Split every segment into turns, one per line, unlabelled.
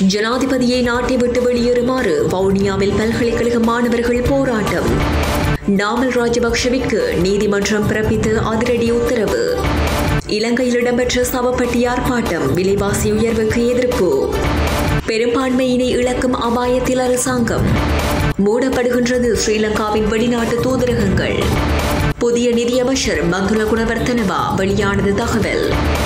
ஜனாதிபதியை நாட்டை விட்டு வெளியேறுமாறு வவுனியாவில் பல்கலைக்கழக மாணவர்கள் போராட்டம் நாமல் ராஜபக்ஷவிற்கு நீதிமன்றம் பிறப்பித்த அதிரடி உத்தரவு இலங்கையில் இடம்பெற்ற சவப்பட்டி ஆர்ப்பாட்டம் விலைவாசி உயர்வுக்கு எதிர்ப்பு பெரும்பான்மையினை இழக்கும் அபாயத்தில் அரசாங்கம் மூடப்படுகின்றது ஸ்ரீலங்காவின் வெளிநாட்டு தூதரகங்கள் புதிய நிதியமைச்சர் மங்குல குணவர்த்தனவா வெளியானது தகவல்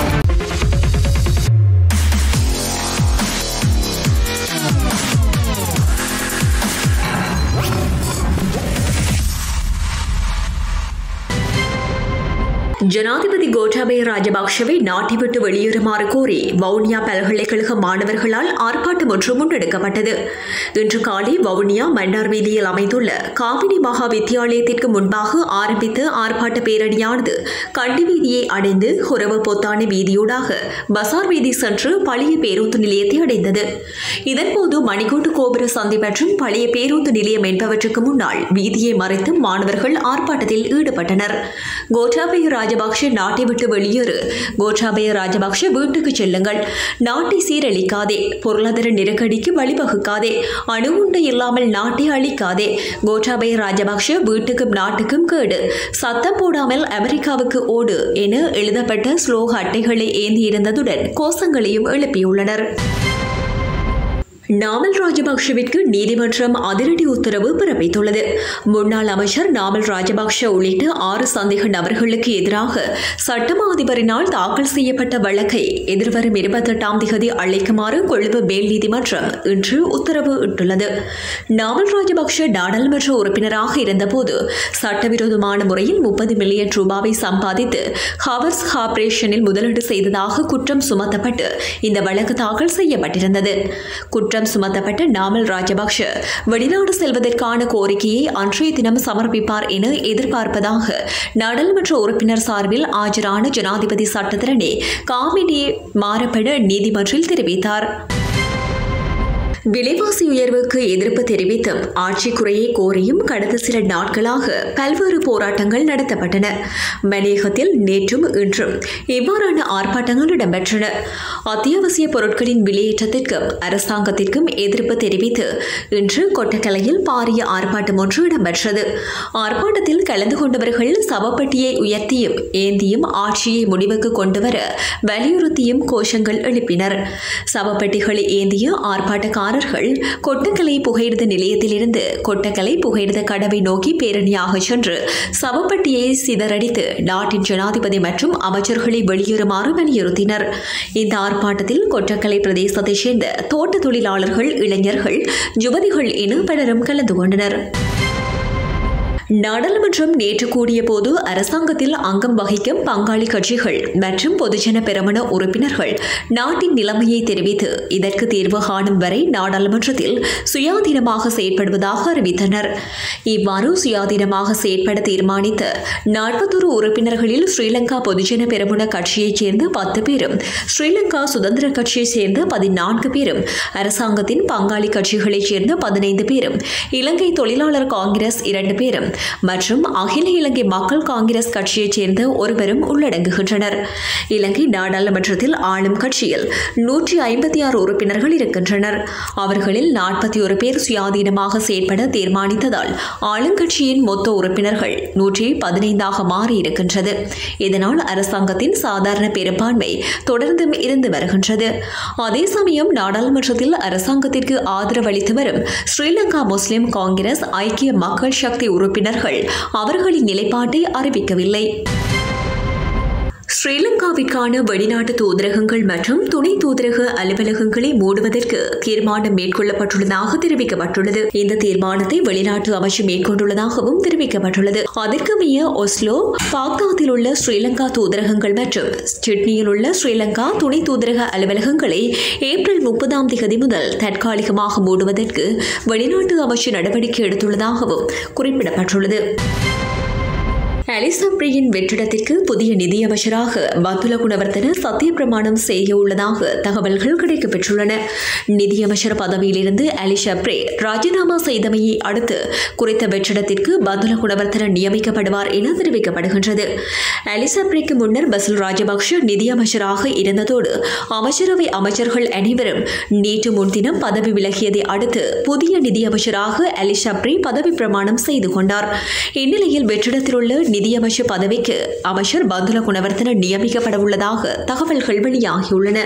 ஜனாதிபதி கோட்டாபய ராஜபக்ஷவை நாட்டை விட்டு வெளியேறுமாறு கோரி வவுனியா பல்கலைக்கழக மாணவர்களால் ஆர்ப்பாட்டம் ஒன்று முன்னெடுக்கப்பட்டது இன்று காலை வவுனியா மன்னார் வீதியில் அமைந்துள்ள காவிரி மகா வித்தியாலயத்திற்கு முன்பாக ஆரம்பித்த ஆர்ப்பாட்ட பேரணியானது கண்டி வீதியை அடைந்து ஹுரவ பொத்தானி வீதியூடாக பசார் வீதி சென்று பழைய பேருந்து நிலையத்தை அடைந்தது இதன்போது மணிக்கூட்டு கோபுர சந்தி மற்றும் பழைய பேருந்து நிலையம் என்பவற்றுக்கு முன்னால் வீதியை மறைத்து மாணவர்கள் ஆர்ப்பாட்டத்தில் ஈடுபட்டனர் கோட்டாபய ராஜபக்ஷ நாட்டை விட்டு வெளியேறு கோட்டாபய ராஜபக்ஷ வீட்டுக்கு செல்லுங்கள் நாட்டை சீரழிக்காதே பொருளாதார நெருக்கடிக்கு வழிவகுக்காதே அணுகுண்டு இல்லாமல் நாட்டை அழிக்காதே கோட்டாபய ராஜபக்ஷ வீட்டுக்கும் நாட்டுக்கும் கேடு சத்தம் போடாமல் அமெரிக்காவுக்கு ஓடு என எழுதப்பட்ட ஸ்லோக அட்டைகளை ஏந்தியிருந்ததுடன் கோஷங்களையும் எழுப்பியுள்ளனர் நாமல் ராஜபக்ஷவிற்கு நீதிமன்றம் அதிரடி உத்தரவு பிறப்பித்துள்ளது முன்னாள் அமைச்சர் நாமல் ராஜபக்ஷ உள்ளிட்ட ஆறு சந்தேக நபர்களுக்கு எதிராக சட்டமா அதிபரினால் தாக்கல் செய்யப்பட்ட வழக்கை எதிர்வரும் இருபத்தெட்டாம் திகதி அழைக்குமாறு கொழும்பு மேல் நீதிமன்றம் இன்று உத்தரவு இட்டுள்ளது நாமல் ராஜபக்ஷ நாடாளுமன்ற உறுப்பினராக இருந்தபோது சட்டவிரோதமான முறையில் முப்பது மில்லியன் ரூபாவை சம்பாதித்து ஹவர்ஸ் கார்ப்பரேஷனில் முதலீடு செய்ததாக குற்றம் சுமத்தப்பட்டு இந்த வழக்கு தாக்கல் செய்யப்பட்டிருந்தது குற்றம் குற்றம் சுமத்தப்பட்ட நாமல் ராஜபக்ஷ வெளிநாடு செல்வதற்கான கோரிக்கையை அன்றைய தினம் சமர்ப்பிப்பார் என எதிர்பார்ப்பதாக நாடாளுமன்ற உறுப்பினர் சார்பில் ஆஜரான ஜனாதிபதி சட்டத்திரணி காமினி மாறப்பட நீதிமன்றில் தெரிவித்தார் விலைவாசி உயர்வுக்கு எதிர்ப்பு தெரிவித்தும் ஆட்சி குறையை கோரியும் கடந்த சில நாட்களாக பல்வேறு போராட்டங்கள் நடத்தப்பட்டன மலையகத்தில் நேற்றும் இன்றும் இவ்வாறான ஆர்ப்பாட்டங்கள் இடம்பெற்றன அத்தியாவசிய பொருட்களின் விலையேற்றத்திற்கும் அரசாங்கத்திற்கும் எதிர்ப்பு தெரிவித்து இன்று கொட்டக்கலையில் பாரிய ஆர்ப்பாட்டம் ஒன்று இடம்பெற்றது ஆர்ப்பாட்டத்தில் கலந்து கொண்டவர்கள் சவப்பட்டியை உயர்த்தியும் ஏந்தியும் ஆட்சியை முடிவுக்கு கொண்டுவர வலியுறுத்தியும் கோஷங்கள் எழுப்பினர் சவப்பட்டிகளை ஏந்திய ஆர்ப்பாட்டக்காரர்கள் கொட்டக்கலை புகையிரத நிலையத்திலிருந்து கொட்டக்கலை புகையிரத கடவை நோக்கி பேரணியாக சென்று சவப்பட்டியை சிதறடித்து நாட்டின் ஜனாதிபதி மற்றும் அமைச்சர்களை வெளியேறுமாறு வலியுறுத்தினர் இந்த ஆர்ப்பாட்டத்தில் கொட்டக்கலை பிரதேசத்தைச் சேர்ந்த தோட்ட தொழிலாளர்கள் இளைஞர்கள் யுவதிகள் என பலரும் கலந்து கொண்டனர் நாடாளுமன்றம் நேற்று கூடிய போது அரசாங்கத்தில் அங்கம் வகிக்கும் பங்காளி கட்சிகள் மற்றும் பொதுஜன பெரமுன உறுப்பினர்கள் நாட்டின் நிலைமையை தெரிவித்து இதற்கு தீர்வு காணும் வரை நாடாளுமன்றத்தில் சுயாதீனமாக செயற்படுவதாக அறிவித்தனர் இவ்வாறு சுயாதீனமாக செயற்பட தீர்மானித்த நாற்பத்தொரு உறுப்பினர்களில் ஸ்ரீலங்கா பொதுஜன பெரமுன கட்சியைச் சேர்ந்த பத்து பேரும் ஸ்ரீலங்கா சுதந்திர கட்சியைச் சேர்ந்த பதினான்கு பேரும் அரசாங்கத்தின் பங்காளி கட்சிகளைச் சேர்ந்த பதினைந்து பேரும் இலங்கை தொழிலாளர் காங்கிரஸ் இரண்டு பேரும் மற்றும் அகில இலங்கை மக்கள் காங்கிரஸ் கட்சியைச் சேர்ந்த ஒருவரும் உள்ளடங்குகின்றனர் இலங்கை நாடாளுமன்றத்தில் ஆளும் கட்சியில் நூற்றி ஐம்பத்தி ஆறு உறுப்பினர்கள் இருக்கின்றனர் அவர்களில் நாற்பத்தி ஒரு பேர் சுயாதீனமாக செயற்பட தீர்மானித்ததால் ஆளுங்கட்சியின் மொத்த உறுப்பினர்கள் நூற்றி பதினைந்தாக மாறியிருக்கின்றது இதனால் அரசாங்கத்தின் சாதாரண பெரும்பான்மை தொடர்ந்தும் இருந்து வருகின்றது அதே சமயம் நாடாளுமன்றத்தில் அரசாங்கத்திற்கு ஆதரவளித்து வரும் ஸ்ரீலங்கா முஸ்லிம் காங்கிரஸ் ஐக்கிய மக்கள் சக்தி உறுப்பினர்கள் அவர்களின் நிலைப்பாட்டை அறிவிக்கவில்லை ஸ்ரீலங்காவிற்கான வெளிநாட்டு தூதரகங்கள் மற்றும் துணை தூதரக அலுவலகங்களை மூடுவதற்கு தீர்மானம் மேற்கொள்ளப்பட்டுள்ளதாக தெரிவிக்கப்பட்டுள்ளது இந்த தீர்மானத்தை வெளிநாட்டு அமைச்சு மேற்கொண்டுள்ளதாகவும் தெரிவிக்கப்பட்டுள்ளது அதற்கமைய ஒஸ்லோ பாக்தாத்தில் உள்ள ஸ்ரீலங்கா தூதரகங்கள் மற்றும் சிட்னியில் உள்ள ஸ்ரீலங்கா துணை தூதரக அலுவலகங்களை ஏப்ரல் முப்பதாம் தேதி முதல் தற்காலிகமாக மூடுவதற்கு வெளிநாட்டு அமைச்சு நடவடிக்கை எடுத்துள்ளதாகவும் குறிப்பிடப்பட்டுள்ளது அலிசப்ரியின் வெற்றிடத்திற்கு புதிய நிதியமைச்சராக பந்துல குணவர்த்தன சத்திய பிரமாணம் செய்ய உள்ளதாக தகவல்கள் கிடைக்கப்பெற்றுள்ளன நிதியமைச்சர் பதவியிலிருந்து அலிஷப்ரே ராஜினாமா செய்தமையை அடுத்து குறித்த வெற்றிடத்திற்கு பந்துல குணவர்த்தன நியமிக்கப்படுவார் என தெரிவிக்கப்படுகின்றது அலிசப்ரிக்கு முன்னர் பசில் ராஜபக்ஷ நிதியமைச்சராக இருந்ததோடு அமைச்சரவை அமைச்சர்கள் அனைவரும் நேற்று முன்தினம் பதவி விலகியதை அடுத்து புதிய நிதியமைச்சராக அலிஷப்ரி பதவி பிரமாணம் செய்து கொண்டார் இந்நிலையில் வெற்றிடத்தில் உள்ள நிதியமைச்சர் பதவிக்கு அமைச்சர் பந்துல குணவர்த்தன நியமிக்கப்பட உள்ளதாக தகவல்கள் வெளியாகியுள்ளன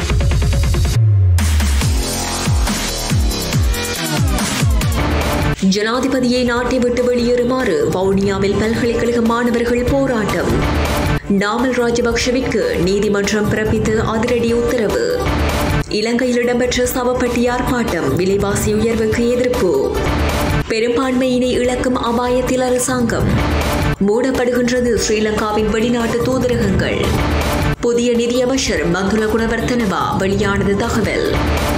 ஜனாதிபதியை நாட்டை விட்டு வெளியேறுமாறு வவுனியாவில் பல்கலைக்கழக மாணவர்கள் போராட்டம் நாமல் ராஜபக்ஷவிற்கு நீதிமன்றம் பிறப்பித்து அதிரடி உத்தரவு இலங்கையில் இடம்பெற்ற சவப்பட்டி ஆர்ப்பாட்டம் விலைவாசி உயர்வுக்கு எதிர்ப்பு பெரும்பான்மையினை இழக்கும் அபாயத்தில் அரசாங்கம் மூடப்படுகின்றது ஸ்ரீலங்காவின் வெளிநாட்டு தூதரகங்கள் புதிய நிதியமைச்சர் பந்துல குணவர்த்தனவா வெளியானது தகவல்